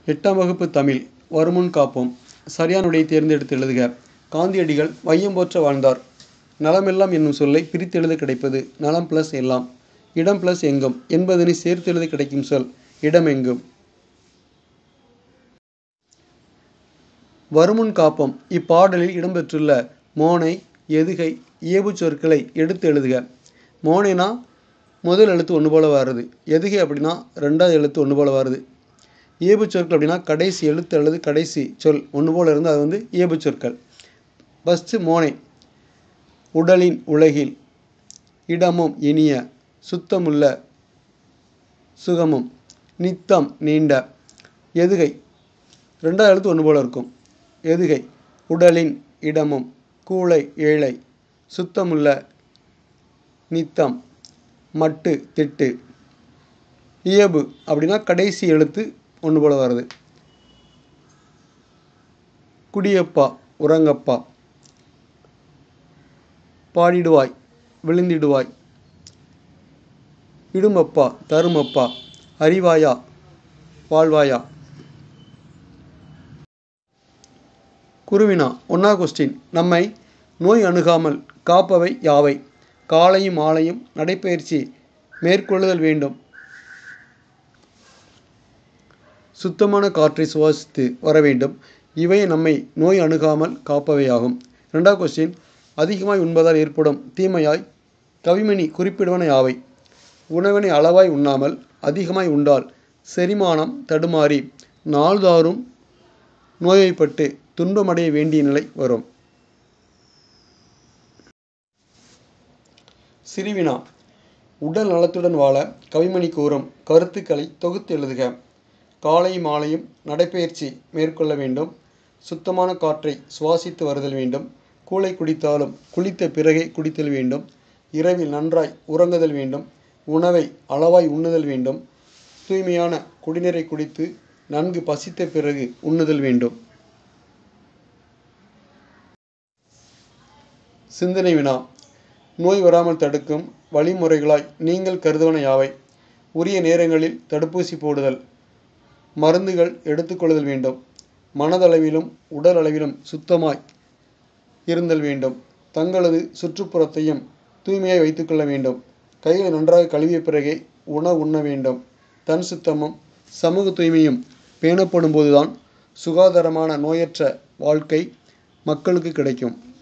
எட்டாம் வகுப்பு தமிழ் வருமுன் காப்போம் சரியான விடையை தேர்ந்தெடுத்து எழுதுக காந்தியடிகள் வையம் போற்ற வாழ்ந்தார் நலமெல்லாம் என்னும் சொல்லை பிரித்தெழுத கிடைப்பது நலம் ப்ளஸ் எல்லாம் இடம் ப்ளஸ் எங்கும் என்பதனை சேர்த்தெழுத கிடைக்கும் சொல் இடமெங்கும் வருமுன் காப்போம் இப்பாடலில் இடம்பெற்றுள்ள மோனை எதுகை இயேபுச் சொற்களை எடுத்து எழுதுக மோனைனா முதல் எழுத்து ஒன்று போல வருது எதுகை அப்படின்னா ரெண்டாவது எழுத்து ஒன்று போல வருது இயேபுச் சொற்கள் அப்படின்னா கடைசி எழுத்து அல்லது கடைசி சொல் ஒன்று போல இருந்து அது வந்து இயேபுச் சொற்கள் ஃபஸ்ட்டு மோனை உடலின் உலகில் இடமும் இனிய சுத்தமுள்ள சுகமும் நித்தம் நீண்ட எதுகை ரெண்டாவது எழுத்து ஒன்று போல இருக்கும் எதுகை உடலின் இடமும் கூளை ஏழை சுத்தமுள்ள நித்தம் மட்டு திட்டு இயபு அப்படின்னா கடைசி எழுத்து ஒன்று போல வருது குடியப்பா உறங்கப்பா பாடிடுவாய் விழுந்திடுவாய் இடுமப்பா தருமப்பா அறிவாயா வாழ்வாயா குருவினா ஒன்றா கொஸ்டின் நம்மை நோய் அணுகாமல் காப்பவை யாவை காலையும் மாலையும் நடைப்பயிற்சி மேற்கொள்ளுதல் வேண்டும் சுத்தமான காற்றை சுவாசித்து வர வேண்டும் இவை நம்மை நோய் அணுகாமல் காப்பவையாகும் ரெண்டாவது கொஸ்டின் அதிகமாய் உண்பதால் ஏற்படும் தீமையாய் கவிமணி குறிப்பிடுவன யாவை உணவினை அளவாய் உண்ணாமல் அதிகமாய் உண்டால் செரிமானம் தடுமாறி நாள்தாரும் நோய்வாய்ப்பட்டு துன்பமடைய வேண்டிய நிலை வரும் சிறுவினா உடல் நலத்துடன் வாழ கவிமணி கூறும் கருத்துக்களை தொகுத்து எழுதுக காலையும் மாலையும் நடைப்பயிற்சி மேற்கொள்ள வேண்டும் சுத்தமான காற்றை சுவாசித்து வருதல் வேண்டும் கூளை குடித்தாலும் குளித்த பிறகே குடித்தல் வேண்டும் இரவில் நன்றாய் உறங்குதல் வேண்டும் உணவை அளவாய் உண்ணுதல் வேண்டும் தூய்மையான குடிநீரை குடித்து நன்கு பசித்த பிறகு உண்ணுதல் வேண்டும் சிந்தனை வினா நோய் வராமல் தடுக்கும் வழிமுறைகளாய் நீங்கள் கருதுவன யாவை உரிய நேரங்களில் தடுப்பூசி போடுதல் மருந்துகள் எடுத்துக்கொள்ளுதல் வேண்டும் மனதளவிலும் உடல் அளவிலும் சுத்தமாய் இருந்தல் வேண்டும் தங்களது சுற்றுப்புறத்தையும் தூய்மையாய் வைத்துக்கொள்ள வேண்டும் கைகளை நன்றாக கழுவிய பிறகே உணவு உண்ண வேண்டும் தன் சுத்தமும் சமூக தூய்மையும் பேணப்படும் போதுதான் சுகாதாரமான நோயற்ற வாழ்க்கை மக்களுக்கு கிடைக்கும்